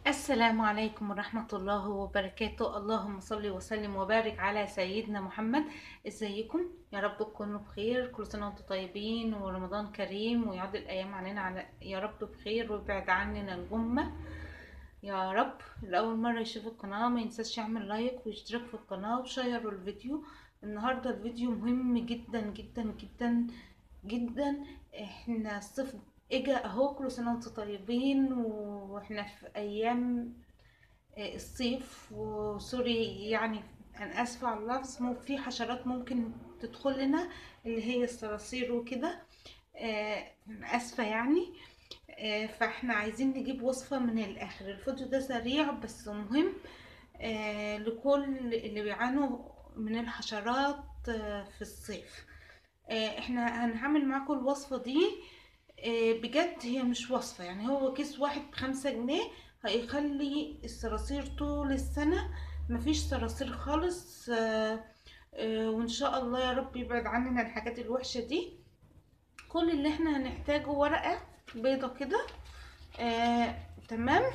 السلام عليكم ورحمة الله وبركاته اللهم صل وسلم وبارك على سيدنا محمد ازيكم يا رب تكونوا بخير كل سنة وانتم طيبين ورمضان كريم ويعود الأيام علينا على يا رب بخير ويبعد عننا الغمة يا رب لأول مرة يشوف القناة ما ينساش يعمل لايك ويشترك في القناة وشيروا الفيديو النهاردة الفيديو مهم جدا جدا جدا جدا احنا الصيف اجا اهو كل سنة وانتم طيبين واحنا في ايام آه، الصيف وسوري يعني انا اسفة على اللفظ مو في حشرات ممكن تدخل لنا اللي هي الصراصير وكده آه، أنا اسفة يعني آه، فاحنا عايزين نجيب وصفة من الاخر الفيديو ده سريع بس مهم آه، لكل اللي بيعانوا من الحشرات آه، في الصيف آه، احنا هنعمل معاكم الوصفة دي آه، بجد هي مش وصفة يعني هو كيس واحد بخمسة جنيه هيخلي الصراصير طول السنة مفيش صراصير خالص آه، آه، وان شاء الله يا رب يبعد عننا الحاجات الوحشة دي كل اللي احنا هنحتاجه ورقة بيضة كده آه، تمام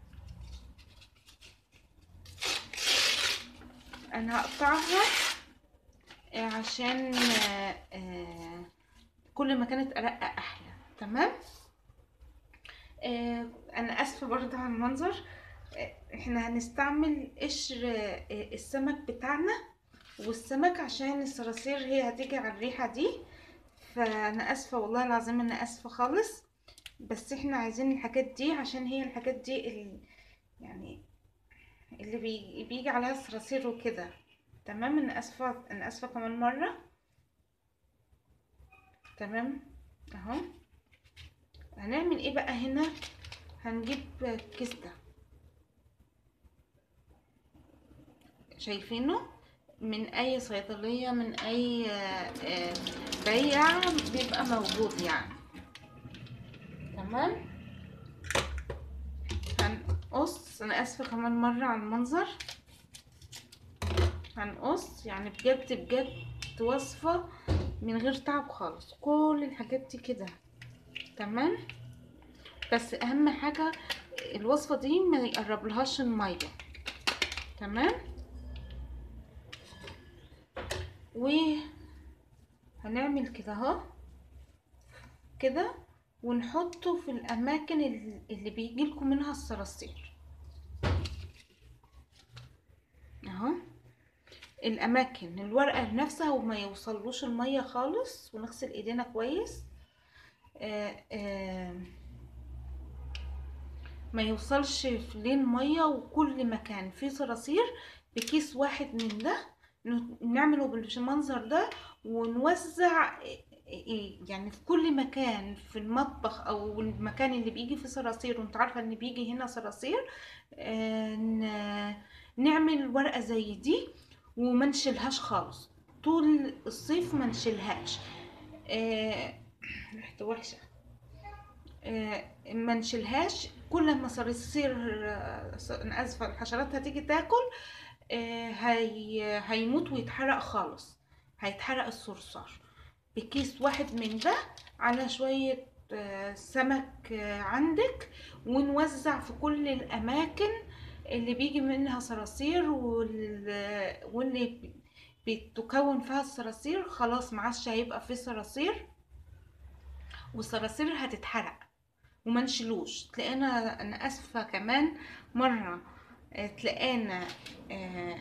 انا هقطعها آه، عشان آه، آه، كل ما كانت ارقق احلى تمام آه، انا اسفه برضه على المنظر آه، احنا هنستعمل قشر آه، السمك بتاعنا والسمك عشان الصراصير هي هتيجي على الريحه دي فانا اسفه والله العظيم انا اسفه خالص بس احنا عايزين الحاجات دي عشان هي الحاجات دي ال... يعني اللي بي... بيجي عليها الصراصير وكده تمام انا اسفه انا اسفه كمان مره تمام اهو هنعمل ايه بقى هنا هنجيب الكيس ده شايفينه من اي صيدلية من اي آه، آه، بياع بيبقى موجود يعني تمام هنقص انا اسفة كمان مرة على المنظر هنقص يعني بجد بجد وصفة من غير تعب خالص كل الحاجات دي كده تمام بس اهم حاجة الوصفة دي ما يقربلهاش المية تمام وهنعمل كده اهو كده ونحطه في الاماكن ال- اللي بيجيلكم منها الصراصير اهو الاماكن الورقة نفسها وما يوصلوش المية خالص ونغسل ايدينا كويس آه آه ما يوصلش في لين ميه وكل مكان فيه صراصير بكيس واحد من ده ن- نعمله بالمنظر ده ونوزع يعني في كل مكان في المطبخ او المكان اللي بيجي فيه صراصير وانت عارفه ان بيجي هنا صراصير آه، ن- نعمل ورقه زي دي وما نشيلهاش خالص طول الصيف ما نشيلهاش آه، ريحته وحشه آه، ما نشيلهاش كل ما صراصير آه، ص- انا اسفه الحشرات هتيجي تاكل آه، هي هيموت ويتحرق خالص هيتحرق الصرصار بكيس واحد من ده على شوية آه، سمك آه، عندك ونوزع في كل الأماكن اللي بيجي منها صراصير وال- واللي بتكون فيها الصراصير خلاص معادش هيبقى فيه صراصير والصراصير هتتحرق وما نشيلوش تلاقينا انا اسفه كمان مره آه، تلاقينا آه،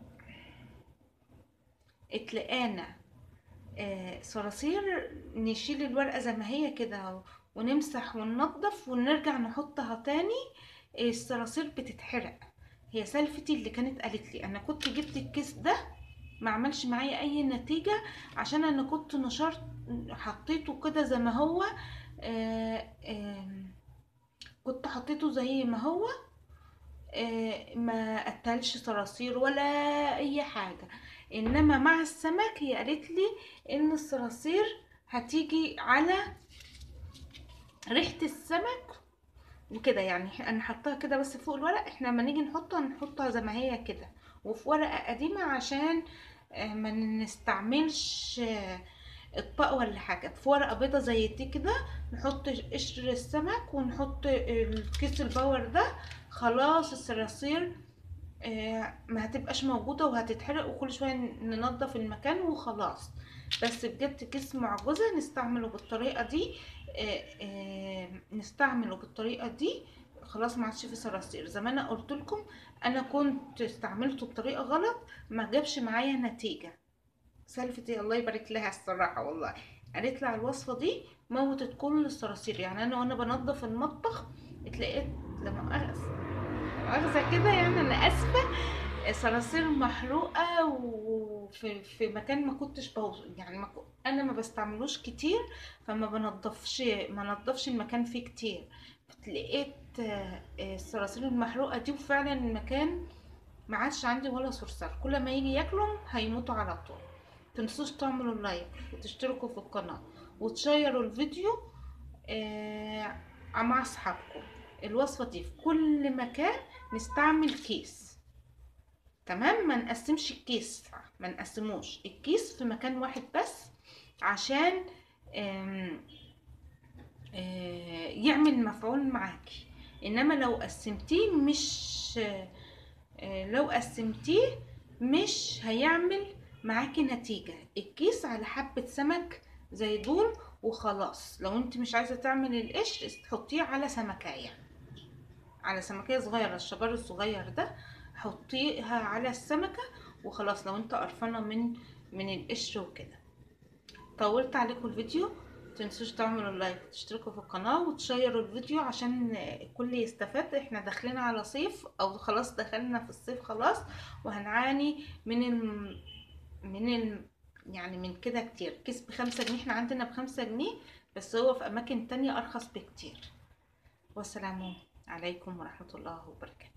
تلاقينا آه، صراصير نشيل الورقه زي ما هي كده ونمسح وننضف ونرجع نحطها تاني آه، الصراصير بتتحرق هي سلفتي اللي كانت قالت لي انا كنت جبت الكيس ده ما عملش معايا اي نتيجه عشان انا كنت نشرت حطيته كده زي ما هو آه، آم، كنت حطيته زي ما هو آه، ما قتلش صراصير ولا اي حاجة انما مع السمك هي قالت لي ان الصراصير هتيجي على ريحة السمك وكده يعني انا حطاها كده بس فوق الورق احنا لما نيجي نحطها نحطها زي ما هي كده وفي ورقة قديمة عشان آه، ما نستعملش آه، اطباق ولا حاجه في ورقه بيضه زي دي كده نحط قشر السمك ونحط الكيس الباور ده خلاص الصراصير آه، ما هتبقاش موجوده وهتتحرق وكل شويه ننضف المكان وخلاص بس بجد كيس معجزه نستعمله بالطريقه دي آه، آه، نستعمله بالطريقه دي خلاص ما عادش في صراصير زي ما انا قلت لكم انا كنت استعملته بطريقه غلط ما جابش معايا نتيجه سلفتي الله يبارك لها الصراحه والله قالت لي على الوصفه دي موتت كل الصراصير يعني انا وانا بنظف المطبخ اتلاقيت لما اغسل مؤاخذة كده يعني انا اسفة صراصير محروقة وفي في مكان ما كنتش بوصل يعني ما كو- انا ما بستعملوش كتير فما بنضفش ما نضفش المكان فيه كتير لقيت آه، آه، الصراصير المحروقة دي وفعلا المكان ما عادش عندي ولا صرصار كل ما يجي ياكلهم هيموتوا على طول متنسوش تعملوا لايك وتشتركوا في القناة وتشيروا الفيديو آه، مع اصحابكم الوصفة دي في كل مكان نستعمل كيس تمام ما نقسمش الكيس ما نقسموش الكيس في مكان واحد بس عشان آم، آه، يعمل مفعول معاكي انما لو قسمتيه مش آه، لو قسمتيه مش هيعمل معاكي نتيجة الكيس على حبة سمك زي دول وخلاص لو انت مش عايزة تعمل القشر تحطيه على سمكية على سمكية صغيرة الشبار الصغير ده حطيها على السمكة وخلاص لو انت قرفانة من من القشر وكده طولت عليكم الفيديو متنسوش تعملوا لايك وتشتركوا في القناة وتشيروا الفيديو عشان الكل يستفاد احنا داخلين على صيف او خلاص دخلنا في الصيف خلاص وهنعاني من ال... من ال... يعني من كده كتير كيس بخمسة جنيه احنا عندنا بخمسة جنيه بس هو في اماكن تانية ارخص بكتير والسلام عليكم ورحمة الله وبركاته